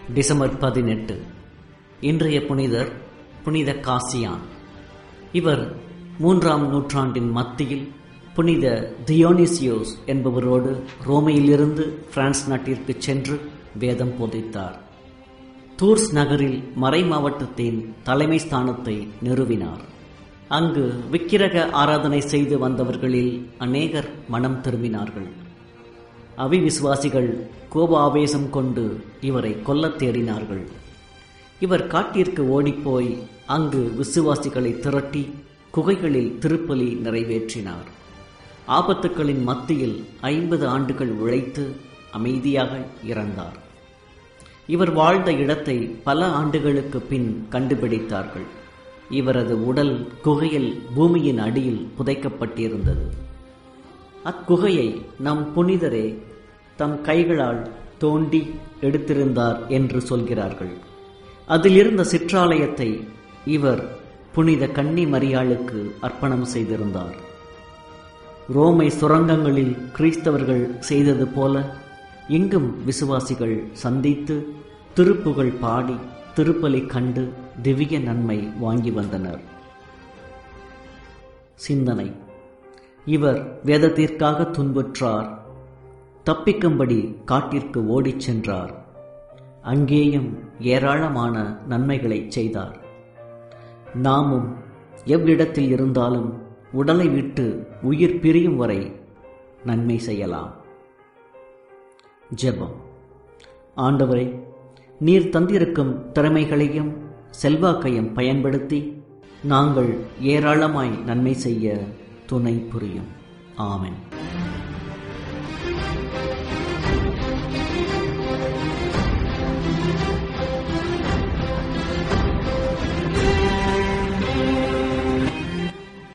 December பதினெட்டு இன்றைய புனிதர் புனித காசியான் இவர் மூன்றாம் நூற்றாண்டின் மத்தியில் புனித தியோனிசியோஸ் என்பவரோடு ரோமையிலிருந்து பிரான்ஸ் நாட்டிற்கு சென்று வேதம் போதித்தார் தூர்ஸ் நகரில் மறை மாவட்டத்தின் தலைமை ஸ்தானத்தை நிறுவினார் அங்கு விக்கிரக ஆராதனை செய்து வந்தவர்களில் அநேகர் மனம் திரும்பினார்கள் அவிவிசுவாசிகள் கோப ஆவேசம் கொண்டு இவரை கொல்லத் தேடினார்கள் இவர் காட்டிற்கு ஓடிப்போய் அங்கு விசுவாசிகளை திரட்டி குகைகளில் திருப்பலி நிறைவேற்றினார் ஆபத்துக்களின் மத்தியில் ஐம்பது ஆண்டுகள் உழைத்து அமைதியாக இறந்தார் இவர் வாழ்ந்த இடத்தை பல ஆண்டுகளுக்கு பின் கண்டுபிடித்தார்கள் இவரது உடல் குகையில் பூமியின் அடியில் புதைக்கப்பட்டிருந்தது அக்குகையை நம் புனிதரே தம் கைகளால் தோண்டி எடுத்திருந்தார் என்று சொல்கிறார்கள் அதில் இருந்த சிற்றாலயத்தை இவர் புனித கன்னி மரியாளுக்கு அர்ப்பணம் செய்திருந்தார் ரோமை சுரங்கங்களில் கிறிஸ்தவர்கள் செய்தது போல இங்கும் விசுவாசிகள் சந்தித்து திருப்புகள் பாடி திருப்பலி கண்டு திவ்ய நன்மை வாங்கி வந்தனர் சிந்தனை இவர் வேதத்திற்காக துன்புற்றார் தப்பிக்கும்படி காட்டிற்கு ஓடிச் சென்றார் அங்கேயும் ஏராளமான நன்மைகளை செய்தார் நாமும் எவ்விடத்தில் இருந்தாலும் உடலை விட்டு உயிர் பிரியும் வரை நன்மை செய்யலாம் ஜெபம் ஆண்டவரே நீர் தந்திருக்கும் திறமைகளையும் செல்வாக்கையும் பயன்படுத்தி நாங்கள் ஏராளமாய் நன்மை செய்ய துணை புரியும் ஆமென்